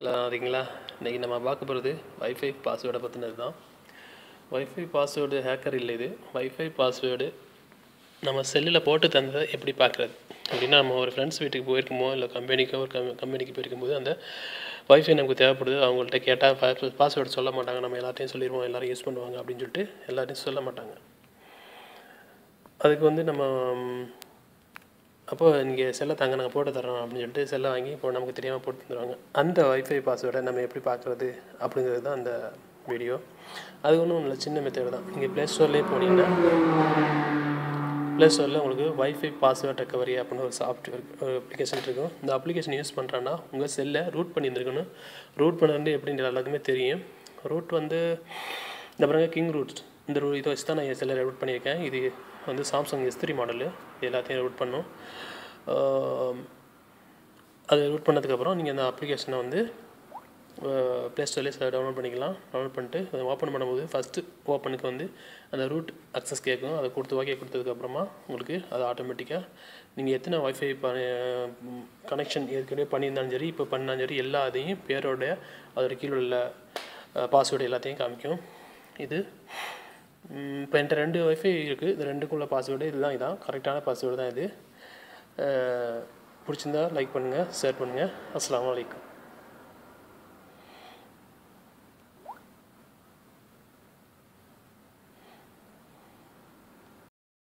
சரிங்களா இன்றைக்கி நம்ம பார்க்க போகிறது வைஃபை பாஸ்வேர்டை பற்றினது தான் வைஃபை பாஸ்வேர்டு ஹேக்கர் இல்லை இது வைஃபை பாஸ்வேர்டு நம்ம செல்லில் போட்டு தந்ததை எப்படி பார்க்குறது அப்படின்னா நம்ம ஒரு ஃப்ரெண்ட்ஸ் வீட்டுக்கு போயிருக்குமோ இல்லை கம்பெனிக்கோ ஒரு கம் கம்பெனிக்கு போயிருக்கும்போது அந்த வைஃபை நமக்கு தேவைப்படுது அவங்கள்ட்ட கேட்டால் பாஸ்வேர்டு சொல்ல மாட்டாங்க நம்ம எல்லாத்தையும் சொல்லிடுவோம் எல்லோரும் யூஸ் பண்ணுவாங்க அப்படின்னு சொல்லிட்டு எல்லாத்தையும் சொல்ல மாட்டாங்க அதுக்கு வந்து நம்ம ம், அப்போ நீங்கள் செல்லை தாங்க நாங்கள் போட்டு தரோம் அப்படின்னு சொல்லிட்டு செல்லை வாங்கி இப்போ நமக்கு தெரியாமல் போட்டு தந்துடுவாங்க அந்த வைஃபை பாஸ்வேர்டை நம்ம எப்படி பார்க்குறது அப்படிங்கிறது தான் அந்த வீடியோ அது ஒன்றும் இல்லை சின்ன மெத்தேடு தான் நீங்கள் ப்ளே ஸ்டோர்லேயே போனீங்கன்னா ப்ளே ஸ்டோரில் உங்களுக்கு வைஃபை பாஸ்வேர்ட் ரெக்கவரி அப்படின்னு ஒரு சாஃப்ட்வேர் ஒரு அப்ளிகேஷன் இருக்கும் இந்த அப்ளிகேஷன் யூஸ் பண்ணுறேன்னா உங்கள் செல்லை ரூட் பண்ணியிருந்துருக்கணும் ரூட் பண்ணது எப்படின்னு எல்லாருக்குமே தெரியும் ரூட் வந்து இந்த பாருங்க கிங் ரூட் இந்த ரூ இதை வச்சு தான் நான் என் செல்லை ரூட் பண்ணியிருக்கேன் இது வந்து சாம்சங் எஸ் த்ரீ மாடலு எல்லாத்தையும் ரூட் பண்ணும் ஆம், அது ரூட் பண்ணதுக்கப்புறம் நீங்கள் அந்த அப்ளிகேஷனை வந்து ப்ளே ஸ்டோர்லேயே டவுன்லோட் பண்ணிக்கலாம் டவுன்லோட் பண்ணிட்டு அதை ஓப்பன் பண்ணும்போது ஃபஸ்ட்டு ஓப்பனுக்கு வந்து அந்த ரூட் அக்சஸ் கேட்கும் அதை கொடுத்து ஓகே கொடுத்ததுக்கப்புறமா உங்களுக்கு அது ஆட்டோமேட்டிக்காக நீங்கள் எத்தனை ஒய்ஃபை கனெக்ஷன் ஏற்கனவே பண்ணியிருந்தாலும் சரி இப்போ பண்ணாலும் சரி எல்லா அதையும் பேரோட அதோட கீழே உள்ள பாஸ்வேர்டு எல்லாத்தையும் காமிக்கும் இது இப்போ என்கிட்ட ரெண்டு ஒய்ஃபை இருக்குது இந்த ரெண்டுக்குள்ள பாஸ்வேர்டு இதுதான் இதான் கரெக்டான பாஸ்வேர்டு தான் இது அஹ் பிடிச்சிருந்தா லைக் பண்ணுங்கள் ஷேர் பண்ணுங்கள் அஸ்ஸலாமு அலைக்கும்